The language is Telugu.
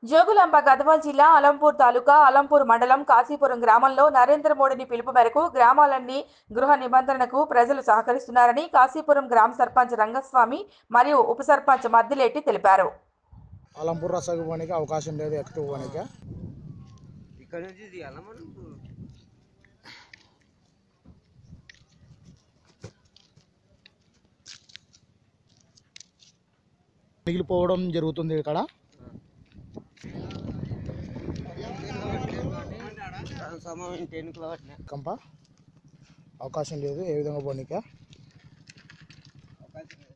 జోగులాంబ గద్వాల్ జిల్లా అలంపూర్ తాలూకా అలంపూర్ మండలం కాశీపురం గ్రామంలో నరేంద్ర మోడీని పిలుపు మేరకు గ్రామాలన్నీ గృహ నిబంధనకు ప్రజలు సహకరిస్తున్నారని కాశీపురం గ్రామ సర్పంచ్ రంగస్వామి మరియు ఉప సర్పంచ్ మద్దిలేటి తెలిపారు అలంపూర్ రసకు పోనీకి అవకాశం లేదు ఎక్కువ పోనీకి ఇక్కడ నుంచి తీయాలా మనం మిగిలిపోవడం జరుగుతుంది ఇక్కడ సమయం టెన్కులు పట్టినా కంప అవకాశం లేదు ఏ విధంగా పోనీకి అవకాశం లేదు.